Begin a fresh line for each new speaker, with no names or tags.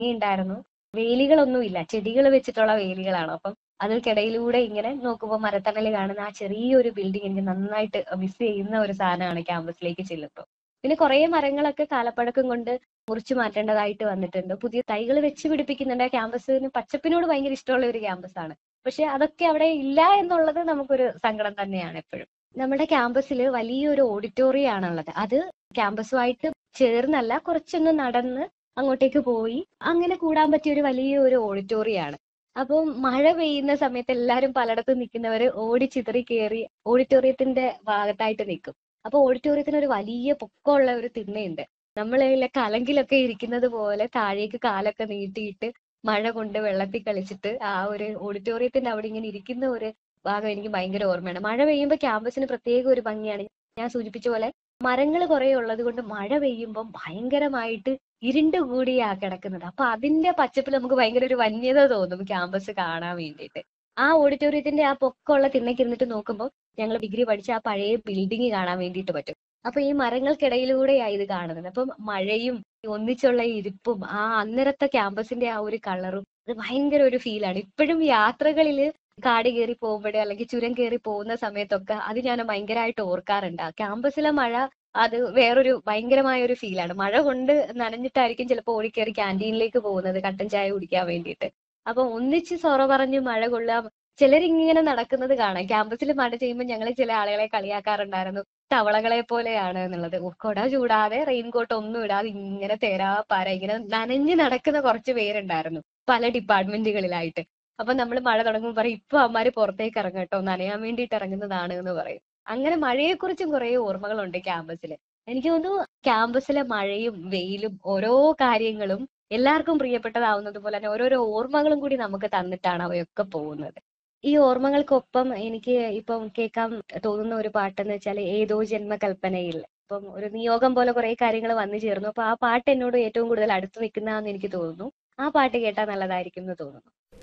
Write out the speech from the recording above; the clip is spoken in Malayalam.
ഭംഗിയുണ്ടായിരുന്നു വേലികളൊന്നുമില്ല ചെടികൾ വെച്ചിട്ടുള്ള വേലികളാണ് അപ്പം അതിൽക്കിടയിലൂടെ ഇങ്ങനെ നോക്കുമ്പോൾ മരത്തണൽ കാണുന്ന ആ ചെറിയൊരു ബിൽഡിംഗ് എനിക്ക് നന്നായിട്ട് മിസ് ചെയ്യുന്ന ഒരു സാധനമാണ് ക്യാമ്പസിലേക്ക് ചെല്ലുമ്പോൾ പിന്നെ കുറേ മരങ്ങളൊക്കെ കാലപ്പഴക്കം കൊണ്ട് മുറിച്ചു മാറ്റേണ്ടതായിട്ട് വന്നിട്ടുണ്ട് പുതിയ തൈകൾ വെച്ച് പിടിപ്പിക്കുന്നുണ്ട് ആ ക്യാമ്പസിന് പച്ചപ്പിനോട് ഭയങ്കര ഇഷ്ടമുള്ള ഒരു ക്യാമ്പസാണ് പക്ഷെ അതൊക്കെ അവിടെ ഇല്ല എന്നുള്ളത് നമുക്കൊരു സങ്കടം തന്നെയാണ് എപ്പോഴും നമ്മുടെ ക്യാമ്പസിൽ വലിയൊരു ഓഡിറ്റോറിയം ആണുള്ളത് അത് ക്യാമ്പസുമായിട്ട് ചേർന്നല്ല കുറച്ചൊന്ന് നടന്ന് അങ്ങോട്ടേക്ക് പോയി അങ്ങനെ കൂടാൻ പറ്റിയ ഒരു വലിയ ഒരു ഓഡിറ്റോറിയം ആണ് അപ്പം മഴ പെയ്യുന്ന സമയത്ത് എല്ലാവരും പലയിടത്തും നിൽക്കുന്നവര് ഓടി ചിതറി കയറി ഓഡിറ്റോറിയത്തിന്റെ ഭാഗത്തായിട്ട് നിൽക്കും അപ്പൊ ഓഡിറ്റോറിയത്തിന് ഒരു വലിയ പൊക്കമുള്ള ഒരു തിണ്ണയുണ്ട് നമ്മളെ കലങ്കിലൊക്കെ ഇരിക്കുന്നത് പോലെ താഴേക്ക് കാലൊക്കെ നീട്ടിയിട്ട് മഴ കൊണ്ട് വെള്ളത്തിൽ കളിച്ചിട്ട് ആ ഒരു ഓഡിറ്റോറിയത്തിന്റെ അവിടെ ഇങ്ങനെ ഇരിക്കുന്ന ഒരു ഭാഗം എനിക്ക് ഭയങ്കര ഓർമ്മയാണ് മഴ പെയ്യുമ്പോൾ ക്യാമ്പസിന് പ്രത്യേക ഒരു ഭംഗിയാണ് ഞാൻ സൂചിപ്പിച്ച പോലെ മരങ്ങൾ കുറെ ഉള്ളത് കൊണ്ട് മഴ പെയ്യുമ്പം ഭയങ്കരമായിട്ട് ഇരുണ്ട് കൂടിയാ കിടക്കുന്നത് അപ്പൊ അതിന്റെ പച്ചപ്പിൽ നമുക്ക് ഭയങ്കര ഒരു വന്യത തോന്നും ക്യാമ്പസ് കാണാൻ വേണ്ടിയിട്ട് ആ ഓഡിറ്റോറിയത്തിന്റെ ആ പൊക്കമുള്ള തിണ്ണയ്ക്ക് ഇരുന്നിട്ട് നോക്കുമ്പോൾ ഞങ്ങൾ ഡിഗ്രി പഠിച്ച ആ പഴയ ബിൽഡിംഗ് കാണാൻ വേണ്ടിയിട്ട് പറ്റും അപ്പൊ ഈ മരങ്ങൾക്കിടയിലൂടെയാ ഇത് കാണുന്നത് അപ്പം മഴയും ഒന്നിച്ചുള്ള ഇരിപ്പും ആ അന്നേരത്തെ ക്യാമ്പസിന്റെ ആ ഒരു കളറും അത് ഭയങ്കര ഒരു ഫീലാണ് ഇപ്പോഴും യാത്രകളിൽ കാട് കയറി പോകുമ്പോഴേ അല്ലെങ്കിൽ ചുരം കയറി പോകുന്ന സമയത്തൊക്കെ അത് ഞാൻ ഭയങ്കരമായിട്ട് ഓർക്കാറുണ്ട് ആ ക്യാമ്പസിലെ മഴ അത് വേറൊരു ഭയങ്കരമായ ഒരു ഫീലാണ് മഴ കൊണ്ട് നനഞ്ഞിട്ടായിരിക്കും ചിലപ്പോൾ ഓടിക്കയറി ക്യാൻറ്റീനിലേക്ക് പോകുന്നത് കട്ടൻ ചായ കുടിക്കാൻ വേണ്ടിയിട്ട് അപ്പൊ ഒന്നിച്ച് സൊറ പറഞ്ഞ് മഴ കൊള്ളാം ചിലരിങ്ങനെ നടക്കുന്നത് കാണാം ക്യാമ്പസിൽ മഴ ചെയ്യുമ്പോൾ ഞങ്ങൾ ചില ആളുകളെ കളിയാക്കാറുണ്ടായിരുന്നു തവളകളെ പോലെയാണ് എന്നുള്ളത് കൊട ചൂടാതെ റെയിൻകോട്ട് ഒന്നും ഇടാതെ ഇങ്ങനെ തേരാപ്പാര ഇങ്ങനെ നനഞ്ഞ് നടക്കുന്ന കുറച്ച് പേരുണ്ടായിരുന്നു പല ഡിപ്പാർട്ട്മെന്റുകളിലായിട്ട് അപ്പൊ നമ്മൾ മഴ തുടങ്ങുമ്പോൾ പറയും ഇപ്പൊ അമ്മമാര് പുറത്തേക്ക് ഇറങ്ങും കേട്ടോ നനയാൻ വേണ്ടിയിട്ട് ഇറങ്ങുന്നതാണ് എന്ന് പറയും അങ്ങനെ മഴയെക്കുറിച്ചും കുറെ ഓർമ്മകളുണ്ട് ക്യാമ്പസിൽ എനിക്ക് തോന്നുന്നു ക്യാമ്പസിലെ മഴയും വെയിലും ഓരോ കാര്യങ്ങളും എല്ലാവർക്കും പ്രിയപ്പെട്ടതാവുന്നത് പോലെ തന്നെ ഓരോരോ ഓർമ്മകളും കൂടി നമുക്ക് തന്നിട്ടാണ് അവയൊക്കെ പോകുന്നത് ഈ ഓർമ്മകൾക്കൊപ്പം എനിക്ക് ഇപ്പം കേൾക്കാൻ തോന്നുന്ന ഒരു പാട്ടെന്ന് വെച്ചാൽ ഏതോ ജന്മകൽപ്പനയിൽ ഇപ്പം ഒരു നിയോഗം പോലെ കുറെ കാര്യങ്ങൾ വന്നു ചേർന്നു അപ്പൊ ആ പാട്ട് എന്നോട് ഏറ്റവും കൂടുതൽ അടുത്ത് നിൽക്കുന്നതാന്ന് എനിക്ക് തോന്നുന്നു ആ പാട്ട് കേട്ടാൽ നല്ലതായിരിക്കും എന്ന് തോന്നുന്നു